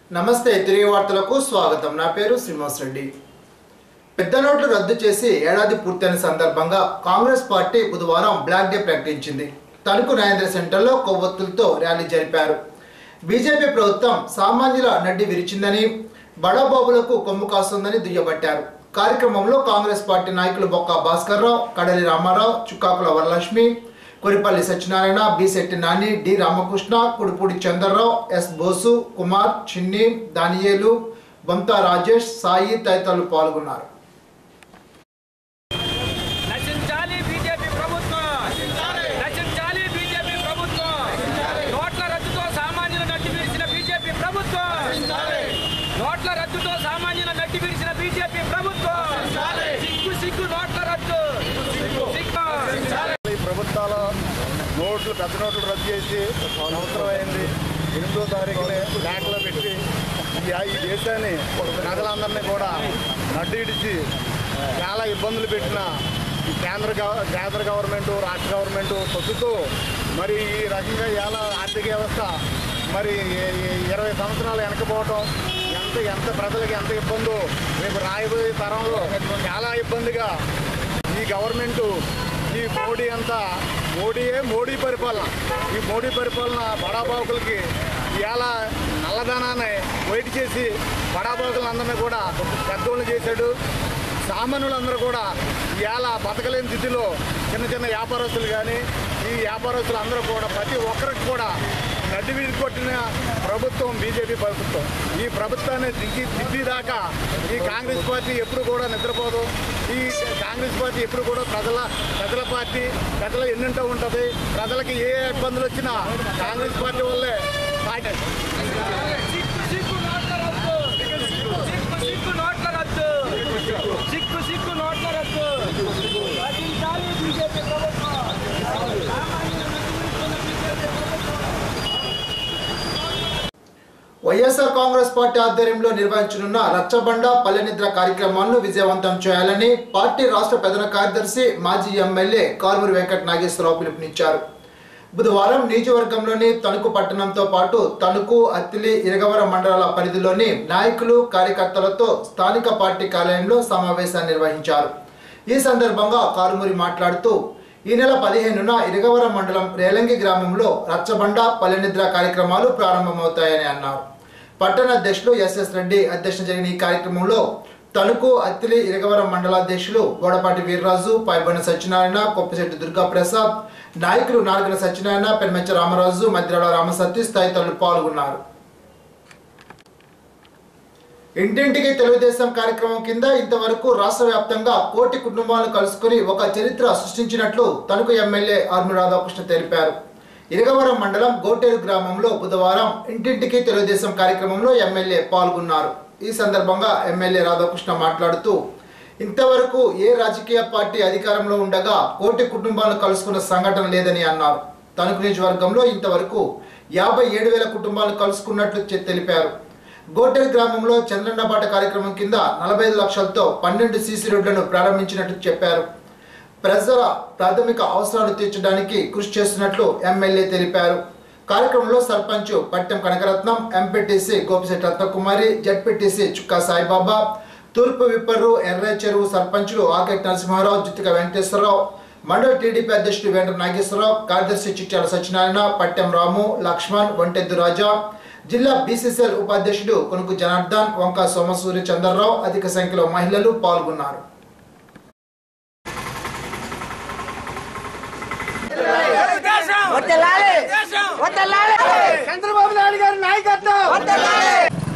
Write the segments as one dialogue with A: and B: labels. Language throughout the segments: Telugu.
A: నమస్తే తిరిగి వార్తలకు స్వాగతం నా పేరు శ్రీనివాస్ రెడ్డి పెద్ద నోట్లు రద్దు చేసి ఏడాది పూర్తయిన సందర్భంగా కాంగ్రెస్ పార్టీ బుధవారం బ్లాక్ డే ప్రకటించింది తణుకు నరేంద్ర సెంటర్లో కొవ్వొత్తులతో ర్యాలీ జరిపారు బీజేపీ ప్రభుత్వం సామాన్యుల నడ్డి విరిచిందని బడాబాబులకు కొమ్ము కాస్తుందని దుయ్యబట్టారు కార్యక్రమంలో కాంగ్రెస్ పార్టీ నాయకులు Bokka Bhaskarrao Kadali Ramarao Chukkakula Varalakshmi Koripalli Satyanarayana B Shetty Nani D Ramakrishna Kudipudi Chandrarao S Bosu Kumar Chinni Daniyelu బొంత రాజేష్ సాయి తదితరులు పాల్గొన్నారు
B: నశించాలి బీజేపీ ప్రభుత్వం నశించాలి బీజేపీ ప్రభుత్వం నోట్ల రద్దుతో సామాన్యుల నడ్డి విరిచిన బీజేపీ ప్రభుత్వం నోట్ల రద్దుతో సామాన్యుల నడ్డి విరిచిన బీజేపీ ప్రభుత్వం సిగ్గు సిగ్గు నోట్ల రద్దు సిగ్గు
C: ఈ ప్రభుత్వాల నోట్లు పెద్ద నోట్లు రద్దు చేసి సంవత్సరం అయింది ఎనిమిదో తారీఖుని బ్యాంకులో పెట్టి ఈ ఈ దేశాన్ని ప్రజలందరినీ కూడా నడ్డిడిచి చాలా ఇబ్బందులు పెట్టిన ఈ కేంద్ర గవ- కేంద్ర గవర్నమెంట్ రాష్ట్ర గవర్నమెంట్ తొక్కుతూ మరి ఈ రకంగా ఇవాళ ఆర్థిక వ్యవస్థ మరి ఈ- ఈ ఇరవై సంవత్సరాలు వెనకపోవటం ఎంత ఎంత ప్రజలకు ఎంత ఇబ్బందో రేపు రాయబోయే తరంలో చాలా ఇబ్బందిగా ఈ గవర్నమెంట్ ఈ మోడీ అంతా మోడీయే మోడీ పరిపాలన ఈ మోడీ పరిపాలన బడాబాకులకి ఇవాళ నల్లధనాన్ని వైట్ చేసి బడాబాకులందరినీ కూడా పెద్దోళ్ళు చేశాడు సామాన్యులందరూ కూడా ఇవాళ బతకలేని స్థితిలో చిన్న చిన్న వ్యాపారస్తులు కానీ ఈ వ్యాపారస్తులు అందరూ కూడా ప్రతి ఒక్కరికి కూడా నడ్డి వీడి కొట్టిన ప్రభుత్వం బీజేపీ ప్రభుత్వం ఈ ప్రభుత్వాన్ని దిగి దిద్దిదాకా ఈ కాంగ్రెస్ పార్టీ ఎప్పుడు కూడా నిద్రపోదు ఈ కాంగ్రెస్ పార్టీ ఎప్పుడు కూడా ప్రజల ప్రజల పార్టీ ప్రజల ఎన్నింటో ఉంటుంది ప్రజలకి ఏ ఇబ్బందులు వచ్చినా కాంగ్రెస్ పార్టీ వల్లే పార్టీ
B: సిగ్గు సిగ్గు నోట్ల రద్దు సిగ్గు సిగ్గు నోట్ల రద్దు సిగ్గు సిగ్గు నోట్ల రద్దు నశించాలి బీజేపీ ప్రభుత్వం సామాన్యుల నడ్డి విరిచిన బీజేపీ ప్రభుత్వం
A: వైఎస్ఆర్ కాంగ్రెస్ పార్టీ ఆధ్వర్యంలో నిర్వహించనున్న రచ్చబండ పల్లెనిద్ర కార్యక్రమాలను విజయవంతం చేయాలని పార్టీ రాష్ట్ర ప్రధాన కార్యదర్శి మాజీ ఎమ్మెల్యే కారుమూరి వెంకట నాగేశ్వరరావు పిలుపునిచ్చారు బుధవారం నియోజకవర్గంలోని తణుకు పట్టణంతో పాటు తణుకు అత్తిలి ఇరగవరం మండలాల పరిధిలోని నాయకులు కార్యకర్తలతో స్థానిక పార్టీ కార్యాలయంలో సమావేశాన్ని నిర్వహించారు ఈ సందర్భంగా కారుమూరి మాట్లాడుతూ ఈ నెల పదిహేనున ఇరగవరం మండలం రేలంగి గ్రామంలో రచ్చబండ పల్లెనిద్ర కార్యక్రమాలు ప్రారంభమవుతాయని అన్నారు పట్టణ అధ్యక్షులు ఎస్ఎస్ రెడ్డి అధ్యక్షత జరిగిన ఈ కార్యక్రమంలో తణుకు అత్తిలి ఇరగవరం మండలాధ్యక్షులు గోడపాటి వీర్రాజు పైబొన్న సత్యనారాయణ కొప్పిశెట్టి దుర్గా ప్రసాద్ నాయకులు నాలుగుల సత్యనారాయణ పెన్మెచ్చ రామరాజు మద్రాల రామసతీష్ తదితరులు పాల్గొన్నారు ఇంటింటికి తెలుగుదేశం కార్యక్రమం కింద ఇంతవరకు రాష్ట్ర వ్యాప్తంగా కోటి కుటుంబాలను కలుసుకుని ఒక చరిత్ర సృష్టించినట్లు తణుకు ఎమ్మెల్యే ఆర్మి రాధాకృష్ణ తెలిపారు ఇరగవరం మండలం గోటేరు గ్రామంలో బుధవారం ఇంటింటికి తెలుగుదేశం కార్యక్రమంలో ఎమ్మెల్యే పాల్గొన్నారు ఈ సందర్భంగా ఎమ్మెల్యే రాధాకృష్ణ మాట్లాడుతూ ఇంతవరకు ఏ రాజకీయ పార్టీ అధికారంలో ఉండగా కోటి కుటుంబాలను కలుసుకున్న సంఘటన లేదని అన్నారు తణుకు నియోజకవర్గంలో ఇంతవరకు యాభై ఏడు వేల కుటుంబాలను కలుసుకున్నట్లు చె- తెలిపారు గోటెల్ గ్రామంలో చంద్రన్నబాట కార్యక్రమం కింద నలభై ఐదు లక్షలతో పన్నెండు సీసీ రోడ్లను ప్రారంభించినట్లు చెప్పారు ప్రజల ప్రాథమిక అవసరాలు తీర్చడానికి కృషి చేస్తున్నట్లు ఎమ్మెల్యే తెలిపారు కార్యక్రమంలో సర్పంచ్ పట్టెం కనకరత్నం ఎంపీటీసీ గోపిశెట్టి రత్నకుమారి జడ్పీటీసీ చుక్కా సాయిబాబా తూర్పు విప్పర్రు ఎర్ర చెరువు సర్పంచులు ఆకెట్ నరసింహారావు జిత్తిక వెంకటేశ్వరరావు మండల టీడీపీ అధ్యక్షుడు వెంకట నాగేశ్వరరావు కార్యదర్శి చిట్యాల సత్యనారాయణ పట్టెం రాము లక్ష్మణ్ వంటెద్దు రాజా జిల్లా బీసీసీఎల్ ఉపాధ్యక్షుడు కొనుకు జనార్దన్ వంక సోమసూరి చంద్రరావు అధిక సంఖ్యలో మహిళలు పాల్గొన్నారు
D: వద్దలాలి వద్దలాలి చంద్రబాబు నాయుడు గారి నాయకత్వం వద్దలాలి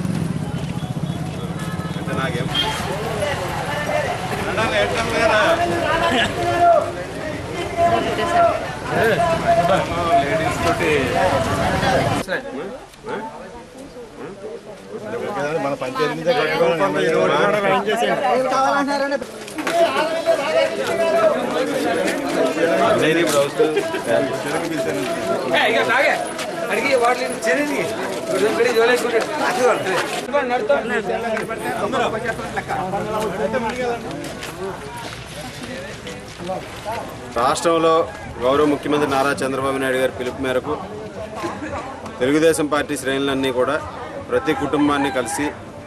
C: మన పంచాయతీ నుంచే కట్టుకోవాలి
B: ಈಗ ನಾಗೆ ಅಡಿಗೆ ವಾಡ್ಲಿ ಚೆನ್ನಿ ಇದೊಂದು ಕಡೆ ಜೋಲೆ ನಡ್ತಾ
E: రాష్ట్రంలో గౌరవ ముఖ్యమంత్రి నారా చంద్రబాబు నాయుడు గారి పిలుపు మేరకు తెలుగుదేశం పార్టీ శ్రేణులన్నీ కూడా ప్రతి కుటుంబాన్ని కలిసి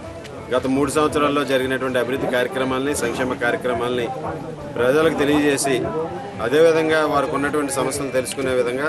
E: గత మూడు సంవత్సరాల్లో జరిగినటువంటి అభివృద్ధి కార్యక్రమాలని సంక్షేమ కార్యక్రమాలని ప్రజలకు తెలియజేసి అదేవిధంగా వారికి ఉన్నటువంటి సమస్యలు తెలుసుకునే విధంగా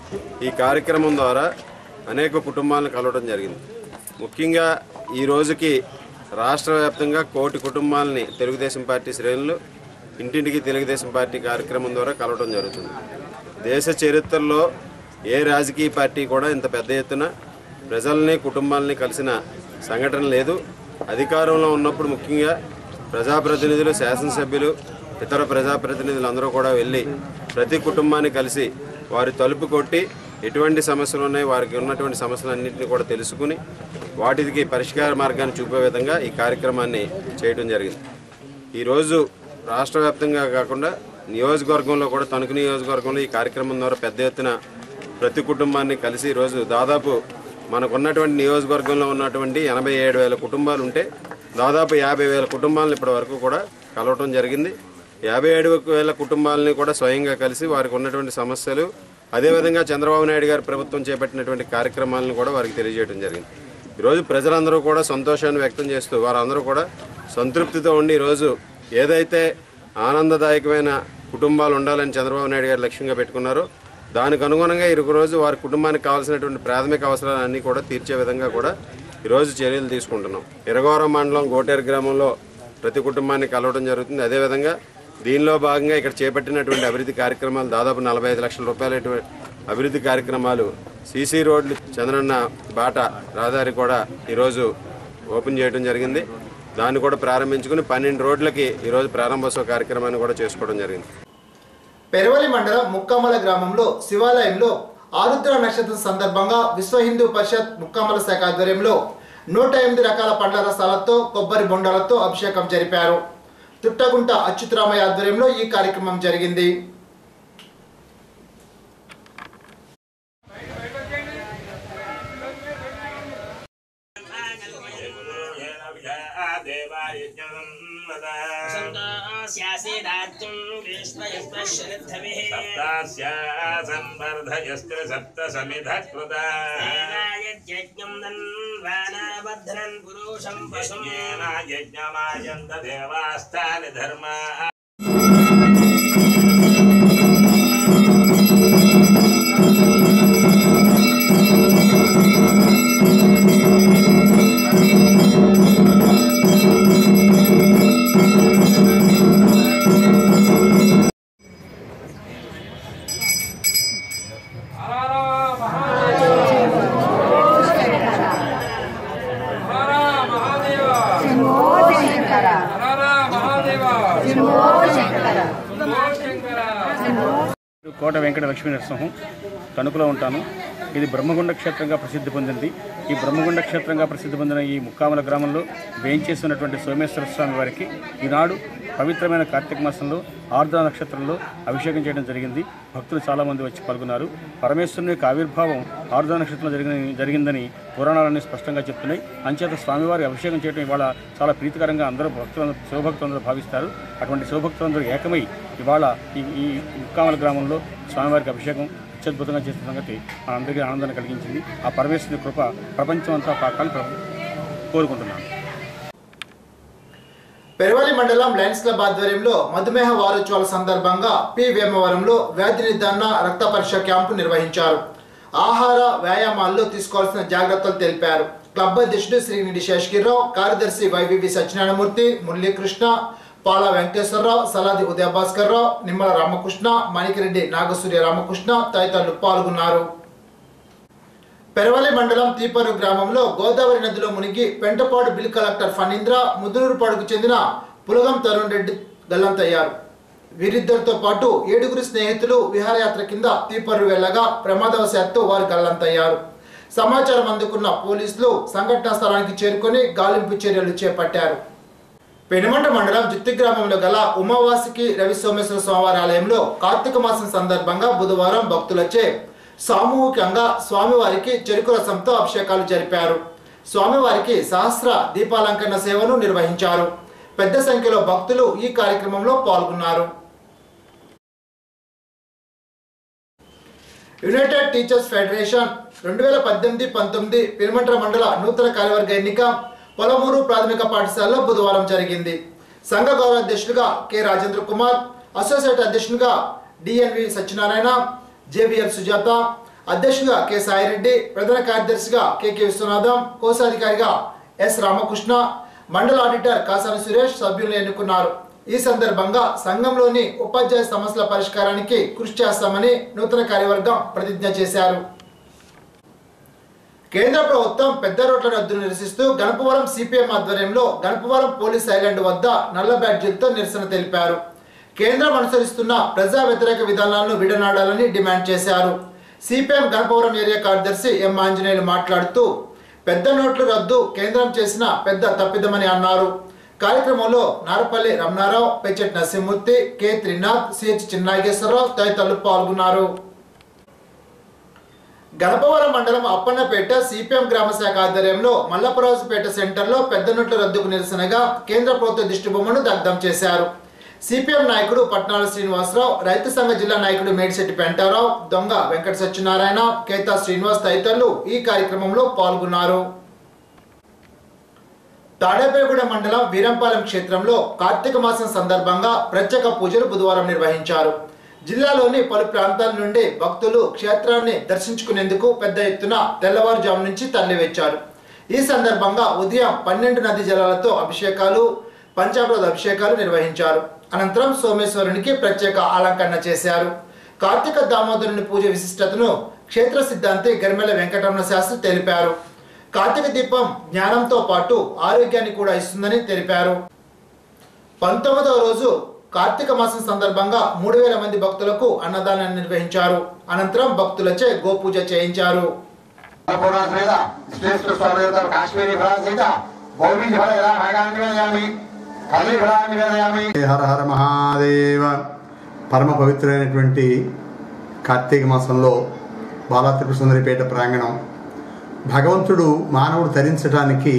E: ఈ కార్యక్రమం ద్వారా అనేక కుటుంబాలను కలవడం జరిగింది ముఖ్యంగా ఈ రోజుకి రాష్ట్ర వ్యాప్తంగా కోటి కుటుంబాలని తెలుగుదేశం పార్టీ శ్రేణులు ఇంటింటికి తెలుగుదేశం పార్టీ కార్యక్రమం ద్వారా కలవడం జరుగుతుంది దేశ చరిత్రలో ఏ రాజకీయ పార్టీ కూడా ఇంత పెద్ద ఎత్తున ప్రజల్ని కుటుంబాలని కలిసిన సంఘటన లేదు అధికారంలో ఉన్నప్పుడు ముఖ్యంగా ప్రజాప్రతినిధులు శాసనసభ్యులు ఇతర ప్రజాప్రతినిధులు అందరూ కూడా వెళ్ళి ప్రతి కుటుంబాన్ని కలిసి వారి తలుపు కొట్టి ఎటువంటి సమస్యలు ఉన్నాయి వారికి ఉన్నటువంటి సమస్యలన్నింటినీ కూడా తెలుసుకుని వాటికి పరిష్కార మార్గాన్ని చూపే విధంగా ఈ కార్యక్రమాన్ని చేయడం జరిగింది ఈరోజు రాష్ట్ర వ్యాప్తంగా కాకుండా నియోజకవర్గంలో కూడా తణుకు నియోజకవర్గంలో ఈ కార్యక్రమం ద్వారా పెద్ద ఎత్తున ప్రతి కుటుంబాన్ని కలిసి ఈరోజు దాదాపు మనకున్నటువంటి నియోజకవర్గంలో ఉన్నటువంటి ఎనభై ఏడు వేల కుటుంబాలు ఉంటే దాదాపు యాభై వేల కుటుంబాలను ఇప్పటి వరకు కూడా కలవటం జరిగింది యాభై ఏడు వేల కుటుంబాలని కూడా స్వయంగా కలిసి వారికి ఉన్నటువంటి సమస్యలు అదేవిధంగా చంద్రబాబు నాయుడు గారి ప్రభుత్వం చేపట్టినటువంటి కార్యక్రమాలను కూడా వారికి తెలియజేయడం జరిగింది ఈరోజు ప్రజలందరూ కూడా సంతోషాన్ని వ్యక్తం చేస్తూ వారందరూ కూడా సంతృప్తితో ఉండి ఈరోజు ఏదైతే ఆనందదాయకమైన కుటుంబాలు ఉండాలని చంద్రబాబు నాయుడు గారు లక్ష్యంగా పెట్టుకున్నారో దానికి అనుగుణంగా ఈ రోజు వారి కుటుంబానికి కావాల్సినటువంటి ప్రాథమిక అవసరాలన్నీ కూడా తీర్చే విధంగా కూడా ఈరోజు చర్యలు తీసుకుంటున్నాం ఇరగోరం మండలం గోటేరు గ్రామంలో ప్రతి కుటుంబాన్ని కలవడం జరుగుతుంది అదేవిధంగా దీనిలో భాగంగా ఇక్కడ చేపట్టినటువంటి అభివృద్ధి కార్యక్రమాలు దాదాపు నలభై ఐదు లక్షల రూపాయల అభివృద్ధి కార్యక్రమాలు సీసీ రోడ్లు చంద్రన్న బాట రహదారి కూడా ఈరోజు ఓపెన్ చేయడం జరిగింది దాన్ని కూడా ప్రారంభించుకుని పన్నెండు రోడ్లకి ఈరోజు ప్రారంభోత్సవ కార్యక్రమాన్ని కూడా చేసుకోవడం జరిగింది
A: పెరవలి మండలం ముక్కమల గ్రామంలో శివాలయంలో ఆరుద్ర నక్షత్రం సందర్భంగా విశ్వ హిందూ పరిషత్ ముక్కమల శాఖ ఆధ్వర్యంలో నూట ఎనిమిది రకాల పండ్ల రసాలతో కొబ్బరి బొండాలతో అభిషేకం జరిపారు తుట్టగుంట అచ్యుతరామయ్య ఆధ్వర్యంలో ఈ కార్యక్రమం జరిగింది
F: సంవర్ధయస్త్ర సప్త సమిధ కృత యజ్ఞమాయంత దేవాస్తాని ధర్మ
G: కోట వెంకట లక్ష్మీ నరసింహం తణుకులో ఉంటాను ఇది బ్రహ్మగుండ క్షేత్రంగా ప్రసిద్ధి పొందింది ఈ బ్రహ్మగుండ క్షేత్రంగా ప్రసిద్ధి పొందిన ఈ ముక్కామల గ్రామంలో వేయించేస్తున్నటువంటి సోమేశ్వర స్వామి వారికి ఈనాడు పవిత్రమైన కార్తీక మాసంలో ఆర్ద్ర నక్షత్రంలో అభిషేకం చేయడం జరిగింది భక్తులు చాలామంది వచ్చి పాల్గొన్నారు పరమేశ్వరుని యొక్క ఆవిర్భావం ఆర్ద్ర నక్షత్రంలో జరిగిన జరిగిందని పురాణాలన్నీ స్పష్టంగా చెప్తున్నాయి అంచేత స్వామివారి అభిషేకం చేయడం ఇవాళ చాలా ప్రీతికరంగా అందరూ భక్తులందరూ శివభక్తులందరూ భావిస్తారు అటువంటి శివభక్తులందరూ ఏకమై ఇవాళ ఈ ఈ ముక్కామల గ్రామంలో స్వామివారికి అభిషేకం అత్యద్భుతంగా చేసిన సంగతి మనందరికీ ఆనందాన్ని కలిగించింది ఆ పరమేశ్వరుని కృప ప్రపంచం అంతా కాకాలని ప్ర- కోరుకుంటున్నాను
A: పెరవలి మండలం లయన్స్ క్లబ్ ఆధ్వర్యంలో మధుమేహ వారోత్సవాల సందర్భంగా పి వేమవరంలో వ్యాధి నిర్ధారణ రక్త పరీక్ష క్యాంపు నిర్వహించారు ఆహార వ్యాయామాల్లో తీసుకోవాల్సిన జాగ్రత్తలు తెలిపారు క్లబ్ అధ్యక్షుడు శ్రీనిధి శేషగిరిరావు కార్యదర్శి వైవివి సత్యనారాయణమూర్తి మురళీకృష్ణ పాల వెంకటేశ్వరరావు సలాది ఉదయభాస్కర్ రావు నిమ్మల రామకృష్ణ మణికిరెడ్డి నాగసూర్య రామకృష్ణ తదితరులు పాల్గొన్నారు పెరవలి మండలం తీపరు గ్రామంలో గోదావరి నదిలో మునిగి పెంటపాడు బిల్ కలెక్టర్ ఫణీంద్ర ముదునూరుపాడుకు చెందిన పులగం తరుణ్ రెడ్డి గల్లంతయ్యారు వీరిద్దరితో పాటు ఏడుగురు స్నేహితులు విహారయాత్ర కింద తీపరు వెళ్ళగా ప్రమాదవశాత్తు వారు గల్లంతయ్యారు సమాచారం అందుకున్న పోలీసులు సంఘటనా స్థలానికి చేరుకొని గాలింపు చర్యలు చేపట్టారు పెనుమంట మండలం జుత్తి గ్రామంలో గల ఉమావాసికి రవి సోమేశ్వర స్వామివారి ఆలయంలో కార్తీక మాసం సందర్భంగా బుధవారం భక్తులచే సామూహికంగా స్వామివారికి చెరుకు రసంతో అభిషేకాలు జరిపారు స్వామివారికి సహస్ర దీపాలంకరణ సేవను నిర్వహించారు పెద్ద సంఖ్యలో భక్తులు ఈ కార్యక్రమంలో పాల్గొన్నారు యునైటెడ్ టీచర్స్ ఫెడరేషన్ రెండు వేల పద్దెనిమిది పంతొమ్మిది పిరిమంట్ర మండల నూతన కార్యవర్గ ఎన్నిక పొలమూరు ప్రాథమిక పాఠశాలలో బుధవారం జరిగింది సంఘ గౌరవ అధ్యక్షులుగా కె రాజేంద్ర కుమార్ అసోసియేట్ అధ్యక్షునిగా డిఎన్వి సత్యనారాయణ జేవిఎల్ సుజాత అధ్యక్షులుగా కె సాయిరెడ్డి ప్రధాన కార్యదర్శిగా కెకే విశ్వనాథం కోశాధికారిగా ఎస్ రామకృష్ణ మండల ఆడిటర్ కాసాని సురేష్ సభ్యులను ఎన్నుకున్నారు ఈ సందర్భంగా సంఘంలోని ఉపాధ్యాయ సమస్యల పరిష్కారానికి కృషి చేస్తామని నూతన కార్యవర్గం ప్రతిజ్ఞ చేశారు కేంద్ర ప్రభుత్వం పెద్ద రోడ్ల రద్దును నిరసిస్తూ గణపవరం సిపిఎం ఆధ్వర్యంలో గణపవరం పోలీస్ ఐలాండ్ వద్ద నల్ల బ్యాడ్జీలతో నిరసన తెలిపారు కేంద్రం అనుసరిస్తున్న ప్రజా వ్యతిరేక విధానాలను విడనాడాలని డిమాండ్ చేశారు సిపిఎం గణపవరం ఏరియా కార్యదర్శి ఎం ఆంజనేయులు మాట్లాడుతూ పెద్ద నోట్ల రద్దు కేంద్రం చేసిన పెద్ద తప్పిదమని అన్నారు కార్యక్రమంలో నారపల్లి రమణారావు పెచ్చటి నరసింహమూర్తి కె త్రినాథ్ సిహెచ్ చిన్నాగేశ్వరరావు తదితరులు పాల్గొన్నారు గణపవరం మండలం అప్పన్నపేట సిపిఎం గ్రామ శాఖ ఆధ్వర్యంలో మల్లపరాజుపేట సెంటర్లో పెద్ద నోట్ల రద్దుకు నిరసనగా కేంద్ర ప్రభుత్వ దిష్టిబొమ్మను దగ్ధం చేశారు సిపిఎం నాయకుడు పట్నాల శ్రీనివాసరావు రైతు సంఘ జిల్లా నాయకుడు మేడిశెట్టి పెంటారావు దొంగ వెంకట సత్యనారాయణ కేతా శ్రీనివాస్ తదితరులు ఈ కార్యక్రమంలో పాల్గొన్నారు తాడేపల్లిగూడ మండలం వీరంపాలెం క్షేత్రంలో కార్తీక మాసం సందర్భంగా ప్రత్యేక పూజలు బుధవారం నిర్వహించారు జిల్లాలోని పలు ప్రాంతాల నుండి భక్తులు క్షేత్రాన్ని దర్శించుకునేందుకు పెద్ద ఎత్తున తెల్లవారుజాము నుంచి తరలివచ్చారు ఈ సందర్భంగా ఉదయం పన్నెండు నది జలాలతో అభిషేకాలు పంచామృత అభిషేకాలు నిర్వహించారు అనంతరం సోమేశ్వరునికి ప్రత్యేక అలంకరణ చేశారు కార్తీక దామోదరుని పూజ విశిష్టతను క్షేత్ర సిద్ధాంతి గరిమెల వెంకటరమణ శాస్త్రి తెలిపారు కార్తీక దీపం జ్ఞానంతో పాటు ఆరోగ్యాన్ని కూడా ఇస్తుందని తెలిపారు పంతొమ్మిదవ రోజు కార్తీక మాసం సందర్భంగా మూడు వేల మంది భక్తులకు అన్నదానాన్ని నిర్వహించారు అనంతరం భక్తులచే గోపూజ చేయించారు
H: పూర్ణశ్రేత శ్రేష్ఠ స్వరేత కాశ్మీరీ ఫలాసహిత బౌద్ధి ఫల ఎలా భాగాన్ని నివేదయామి కలి ఫలాన్ని నివేదయామి
C: హర హర మహాదేవ పరమ పవిత్రమైనటువంటి కార్తీక మాసంలో బాలాత్రిపుర సుందరిపేట ప్రాంగణం భగవంతుడు మానవుడు తరించడానికి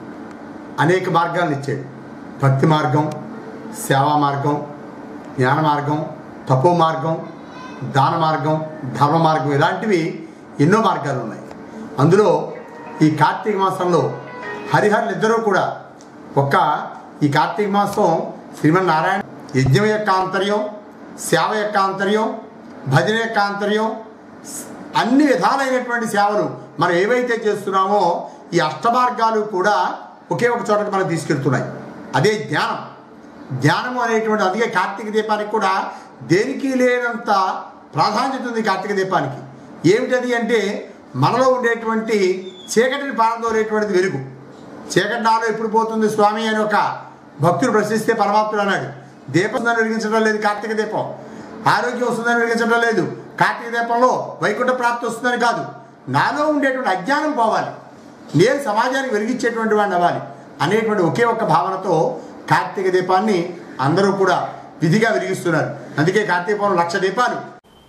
C: అనేక మార్గాలను ఇచ్చాడు భక్తి మార్గం సేవా మార్గం జ్ఞాన మార్గం తపో మార్గం దాన మార్గం ధర్మ మార్గం ఇలాంటివి ఎన్నో మార్గాలు ఉన్నాయి అందులో ఈ కార్తీక మాసంలో హరిహరులు ఇద్దరూ కూడా ఒక్క ఈ కార్తీక మాసం శ్రీమన్నారాయణ యజ్ఞం యొక్క ఆంతర్యం సేవ యొక్క ఆంతర్యం భజన యొక్క ఆంతర్యం అన్ని విధాలైనటువంటి సేవలు మనం ఏవైతే చేస్తున్నామో ఈ అష్టమార్గాలు కూడా ఒకే ఒక చోటకి మనం తీసుకెళ్తున్నాయి అదే జ్ఞానం జ్ఞానము అనేటువంటి అందుకే కార్తీక దీపానికి కూడా దేనికి లేనంత ప్రాధాన్యత ఉంది కార్తీక దీపానికి ఏమిటది అంటే మనలో ఉండేటువంటి చీకటిని పారదోలేటువంటిది వెలుగు చీకటి నాలో ఎప్పుడు పోతుంది స్వామి అని ఒక భక్తుడు ప్రశ్నిస్తే పరమాత్ముడు అన్నాడు దీపం వస్తుందని వెలిగించడం లేదు కార్తీక దీపం ఆరోగ్యం వస్తుందని వెలిగించడం లేదు కార్తీక దీపంలో వైకుంఠ ప్రాప్తి వస్తుందని కాదు నాలో ఉండేటువంటి అజ్ఞానం పోవాలి నేను సమాజానికి వెలిగించేటువంటి వాడిని అవ్వాలి అనేటువంటి ఒకే ఒక్క భావనతో కార్తీక దీపాన్ని అందరూ కూడా విధిగా వెలిగిస్తున్నారు అందుకే కార్తీక పౌర్ణమి లక్ష దీపాలు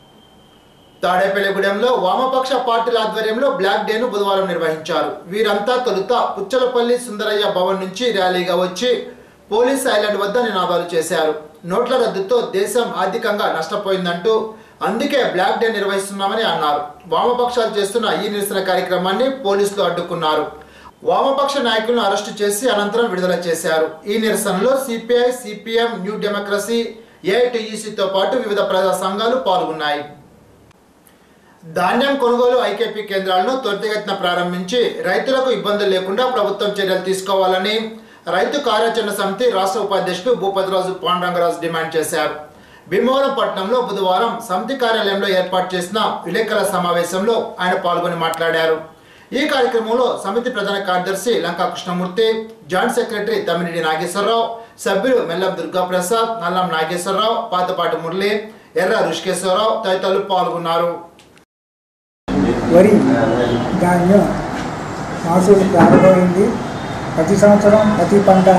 A: తాడేపల్లిగూడెంలో వామపక్ష పార్టీల ఆధ్వర్యంలో బ్లాక్ డేను బుధవారం నిర్వహించారు వీరంతా తొలుత పుచ్చలపల్లి సుందరయ్య భవన్ నుంచి ర్యాలీగా వచ్చి పోలీస్ ఐలాండ్ వద్ద నినాదాలు చేశారు నోట్ల రద్దుతో దేశం ఆర్థికంగా నష్టపోయిందంటూ అందుకే బ్లాక్ డే నిర్వహిస్తున్నామని అన్నారు వామపక్షాలు చేస్తున్న ఈ నిరసన కార్యక్రమాన్ని పోలీసులు అడ్డుకున్నారు వామపక్ష నాయకులను అరెస్టు చేసి అనంతరం విడుదల చేశారు ఈ నిరసనలో సిపిఐ సిపిఎం న్యూ డెమోక్రసీ ఏఐటిఈసితో పాటు వివిధ ప్రజా సంఘాలు పాల్గొన్నాయి ధాన్యం కొనుగోలు ఐకేపీ కేంద్రాలను త్వరితగతిన ప్రారంభించి రైతులకు ఇబ్బందులు లేకుండా ప్రభుత్వం చర్యలు తీసుకోవాలని రైతు కార్యాచరణ సమితి రాష్ట్ర ఉపాధ్యక్షులు భూపతిరాజు పాండురంగరాజు డిమాండ్ చేశారు భీమవరం పట్టణంలో బుధవారం సమితి కార్యాలయంలో ఏర్పాటు చేసిన విలేకరుల సమావేశంలో ఆయన పాల్గొని మాట్లాడారు ఈ కార్యక్రమంలో సమితి ప్రధాన కార్యదర్శి లంకా కృష్ణమూర్తి జాయింట్ సెక్రటరీ తమ్మిరెడ్డి నాగేశ్వరరావు సభ్యులు మెల్లం దుర్గాప్రసాద్ నల్లం నాగేశ్వరరావు పాతపాటి మురళి ఎర్ర ఋషికేశ్వరరావు తదితరులు పాల్గొన్నారు
I: వరి ధాన్యం మాసూలు ప్రారంభమైంది ప్రతి సంవత్సరం ప్రతి పంట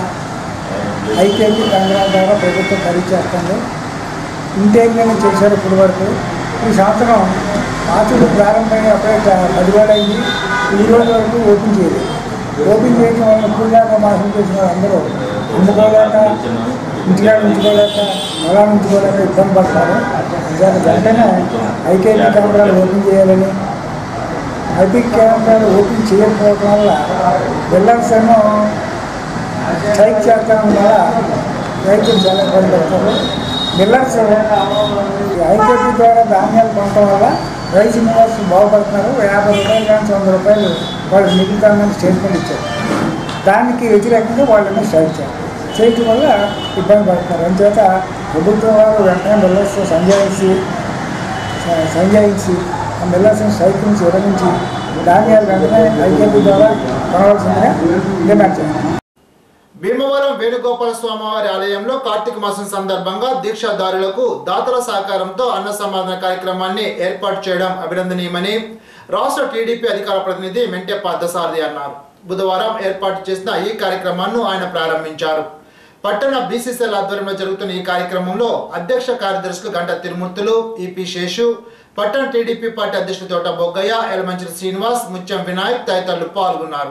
I: ఐకేపీ కేంద్రాల ద్వారా ప్రభుత్వం ఖరీదు చేస్తుంది ఇంటేజ్మెంట్ చేశారు ఇప్పటి వరకు ఈ సంవత్సరం మాసూలు ప్రారంభమైన అప్పుడే చ- పదివేలు అయింది ఈ రోజు వరకు ఓపెన్ చేయలేదు ఓపెన్ చేయడం వల్ల ఇప్పుడు దాకా మాసం చేసిన వాళ్ళందరూ అమ్ముకోలేక ఇంటికాడ ఉంచుకోలేక పొలాలు ఉంచుకోలేక ఇబ్బంది పడతారు దాని వెంటనే ఐకేపీ కేంద్రాలు ఓపెన్ చేయాలని ఐపీ కేంద్రాలు ఓపెన్ చేయకపోవడం వల్ల బిల్డర్స్ ఏమో స్ట్రైక్ చేస్తాం వల్ల రైతులు చాలా ఇబ్బంది పడతారు మిల్లర్స్ ఐకేపీ ద్వారా ధాన్యాలు కొనడం వల్ల రైతు మిల్లర్స్ బాగుపడుతున్నారు యాభై రూపాయలు కానీ వంద రూపాయలు వాళ్ళు మిగులుతామని స్టేట్మెంట్ ఇచ్చారు దానికి వ్యతిరేకంగా వాళ్ళని స్ట్రైక్ చేయాలి చేయటం వల్ల ఇబ్బంది పడుతున్నారు అందుచేత ప్రభుత్వం వారు వెంటనే మిల్లర్స్ సంజాయించి స- సంజాయించి ఆ మిల్లర్స్ని స్ట్రైక్ నుంచి విరమించి ధాన్యాలు వెంటనే ఐకేపీ ద్వారా కొనవలసిందిగా డిమాండ్ చేయాలి
A: భీమవరం వేణుగోపాల స్వామివారి ఆలయంలో కార్తీక మాసం సందర్భంగా దీక్షాదారులకు దాతల సహకారంతో అన్న సమాధాన కార్యక్రమాన్ని ఏర్పాటు చేయడం అభినందనీయమని రాష్ట్ర టీడీపీ అధికార ప్రతినిధి మెంటే పార్థసారథి అన్నారు బుధవారం ఏర్పాటు చేసిన ఈ కార్యక్రమాన్ని ఆయన ప్రారంభించారు పట్టణ బీసీసీఎల్ ఆధ్వర్యంలో జరుగుతున్న ఈ కార్యక్రమంలో అధ్యక్ష కార్యదర్శులు గంట తిరుమూర్తులు ఈపీ శేషు పట్టణ టీడీపీ పార్టీ అధ్యక్షులు తోట బొగ్గయ్య ఎలమంచిలి శ్రీనివాస్ ముత్యం వినాయక్ తదితరులు పాల్గొన్నారు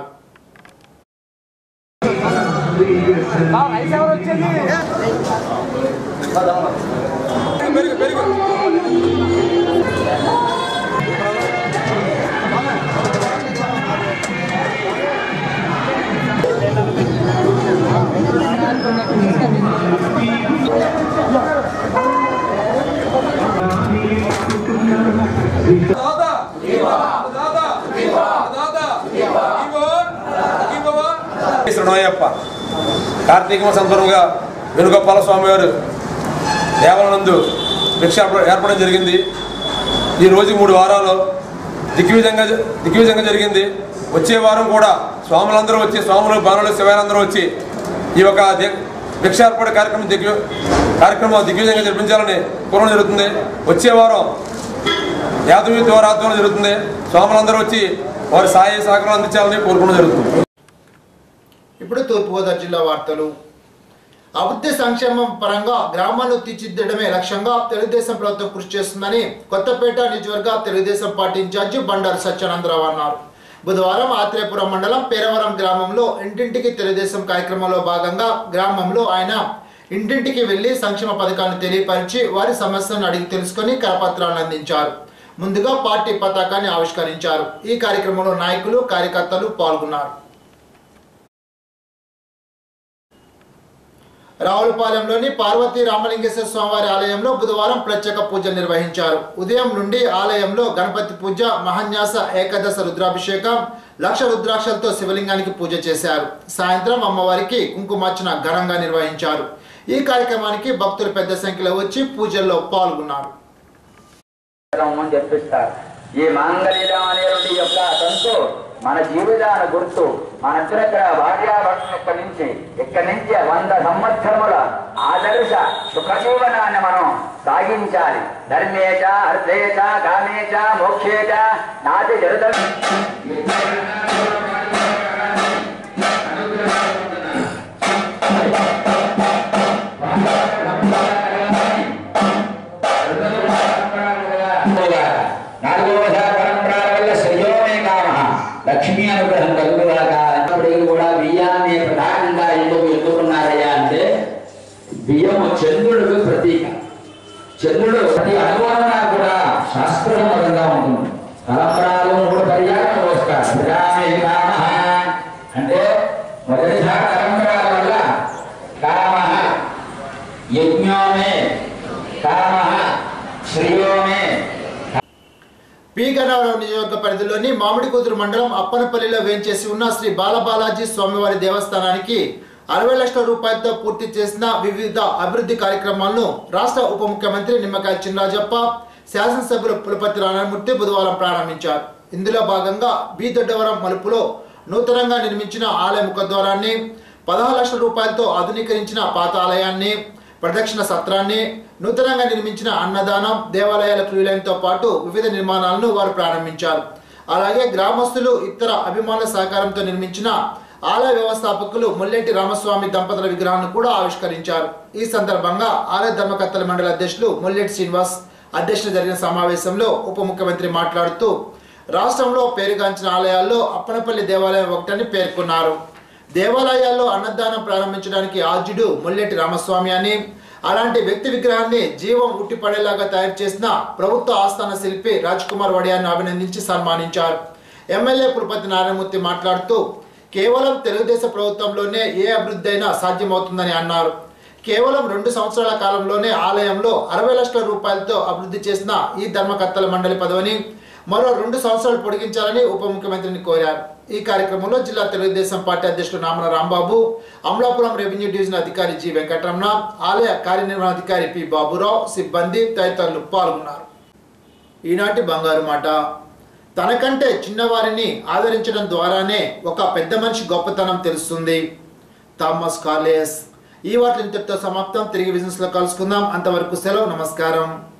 J: శరణయ్యప్ప కార్తీక మాసం సందర్భంగా వేణుగోపాల స్వామి వారు దేవాలయందు భిక్ష ఏర్పడడం జరిగింది ఈ రోజు మూడు వారాలు దిగ్విజంగా దిగ్విజంగా జరిగింది వచ్చే వారం కూడా స్వాములందరూ వచ్చి స్వాములు బాణులు శివాలందరూ వచ్చి ఈ యొక్క ది- భిక్ష ఏర్పడే కార్యక్రమం దిగ్వి కార్యక్రమం దిగ్విజంగా జరిపించాలని కోరడం జరుగుతుంది వచ్చే వారం యాదవి ద్వారా ఆధ్వర్యంలో జరుగుతుంది స్వాములందరూ వచ్చి వారి సాయ సహకారం అందించాలని కోరుకోవడం జరుగుతుంది
A: ఇప్పుడు తూర్పుగోదావరి జిల్లా వార్తలు అభివృద్ధి సంక్షేమం పరంగా గ్రామాలను తీర్చిదిద్దడమే లక్ష్యంగా తెలుగుదేశం ప్రభుత్వం కృషి చేస్తుందని కొత్తపేట నియోజకవర్గ తెలుగుదేశం పార్టీ ఇన్ఛార్జి బండారు సత్యానందరావు అన్నారు బుధవారం ఆత్రేయపురం మండలం పేరవరం గ్రామంలో ఇంటింటికి తెలుగుదేశం కార్యక్రమంలో భాగంగా గ్రామంలో ఆయన ఇంటింటికి వెళ్లి సంక్షేమ పథకాలను తెలియపరిచి వారి సమస్యలను అడిగి తెలుసుకొని కరపత్రాలను అందించారు ముందుగా పార్టీ పతాకాన్ని ఆవిష్కరించారు ఈ కార్యక్రమంలో నాయకులు కార్యకర్తలు పాల్గొన్నారు రావులపాలెంలోని పార్వతీ రామలింగేశ్వర స్వామివారి ఆలయంలో బుధవారం ప్రత్యేక పూజలు నిర్వహించారు ఉదయం నుండి ఆలయంలో గణపతి పూజ మహాన్యాస ఏకాదశ రుద్రాభిషేకం లక్ష రుద్రాక్షలతో శివలింగానికి పూజ చేశారు సాయంత్రం అమ్మవారికి కుంకుమార్చన ఘనంగా నిర్వహించారు ఈ కార్యక్రమానికి భక్తులు పెద్ద సంఖ్యలో వచ్చి పూజల్లో పాల్గొన్నారు
K: అని చెప్పిస్తారు ఈ మాంగళ్యం అనేటువంటి యొక్క తంతు మన జీవితాల గుర్తు మనందరం ఇక్కడ భార్యాభర్తలు ఇక్కడి నుంచి ఇక్కడి నుంచి వంద సంవత్సరముల ఆదర్శ సుఖజీవనాన్ని మనం సాగించాలి ధర్మేచ అర్థేచ కామేచ మోక్షేచ నాటి జరుద నాలుగవ పరంపర వల్ల శ్రేయోమే కామ లక్ష్మీ అనుగ్రహం కలుగుగాక అన్నప్పటికీ కూడా బియ్యాన్ని ప్రధానంగా ఎందుకు ఎన్నుకున్నారయ్యా అంటే బియ్యము చంద్రుడికి ప్రతీక చంద్రుడు ప్రతి అనువర్తన కూడా శాస్త్రపరంగా ఉంటుంది తలంబరాలు మూడు పర్యాలు వస్తారు విరామే కామ అంటే మొదటి తలంబరాల వల్ల కామ యజ్ఞోమే కామ శ్రేయోమే
A: పి గన్నవరం నియోజక పరిధిలోని మామిడి కుదురు మండలం అప్పనపల్లిలో వేంచేసి ఉన్న శ్రీ బాలబాలాజీ స్వామివారి దేవస్థానానికి అరవై లక్షల రూపాయలతో పూర్తి చేసిన వివిధ అభివృద్ధి కార్యక్రమాలను రాష్ట్ర ఉప ముఖ్యమంత్రి నిమ్మకాయ చినరాజప్ప శాసనసభ్యులు పులపతి నారాయణమూర్తి బుధవారం ప్రారంభించారు ఇందులో భాగంగా బి దొడ్డవరం మలుపులో నూతనంగా నిర్మించిన ఆలయ ముఖద్వారాన్ని పదహారు లక్షల రూపాయలతో ఆధునీకరించిన పాత ఆలయాన్ని ప్రదక్షిణ సత్రాన్ని నూతనంగా నిర్మించిన అన్నదానం దేవాలయాల క్రియలయంతో పాటు వివిధ నిర్మాణాలను వారు ప్రారంభించారు అలాగే గ్రామస్తులు ఇతర అభిమానుల సహకారంతో నిర్మించిన ఆలయ వ్యవస్థాపకులు ముల్లెట్టి రామస్వామి దంపతుల విగ్రహాన్ని కూడా ఆవిష్కరించారు ఈ సందర్భంగా ఆలయ ధర్మకర్తల మండలి అధ్యక్షులు ముల్లెట్టి శ్రీనివాస్ అధ్యక్షత జరిగిన సమావేశంలో ఉప ముఖ్యమంత్రి మాట్లాడుతూ రాష్ట్రంలో పేరుగాంచిన ఆలయాల్లో అప్పనపల్లి దేవాలయం ఒకటని పేర్కొన్నారు దేవాలయాల్లో అన్నదానం ప్రారంభించడానికి ఆద్యుడు ముల్లెటి రామస్వామి అని అలాంటి వ్యక్తి విగ్రహాన్ని జీవం ఉట్టిపడేలాగా తయారు చేసిన ప్రభుత్వ ఆస్థాన శిల్పి రాజ్ కుమార్ వడియాన్ని అభినందించి సన్మానించారు ఎమ్మెల్యే పులపతి నారాయణమూర్తి మాట్లాడుతూ కేవలం తెలుగుదేశం ప్రభుత్వంలోనే ఏ అభివృద్ధి అయినా సాధ్యమవుతుందని అన్నారు కేవలం రెండు సంవత్సరాల కాలంలోనే ఆలయంలో అరవై లక్షల రూపాయలతో అభివృద్ధి చేసిన ఈ ధర్మకర్తల మండలి పదవిని మరో రెండు సంవత్సరాలు పొడిగించాలని ఉప ముఖ్యమంత్రిని కోరారు ఈ కార్యక్రమంలో జిల్లా తెలుగుదేశం పార్టీ అధ్యక్షుడు నామన రాంబాబు అమలాపురం రెవెన్యూ డివిజన్ అధికారి జి వెంకటరమణ ఆలయ కార్యనిర్వహణాధికారి పి బాబురావు సిబ్బంది తదితరులు పాల్గొన్నారు ఈనాటి బంగారు మాట తనకంటే చిన్నవారిని ఆదరించడం ద్వారానే ఒక పెద్ద మనిషి గొప్పతనం తెలుస్తుంది థామస్ కార్లేస్ ఈ వార్తలు ఇంతటితో సమాప్తం తిరిగి బిజినెస్ లో కలుసుకుందాం అంతవరకు సెలవు నమస్కారం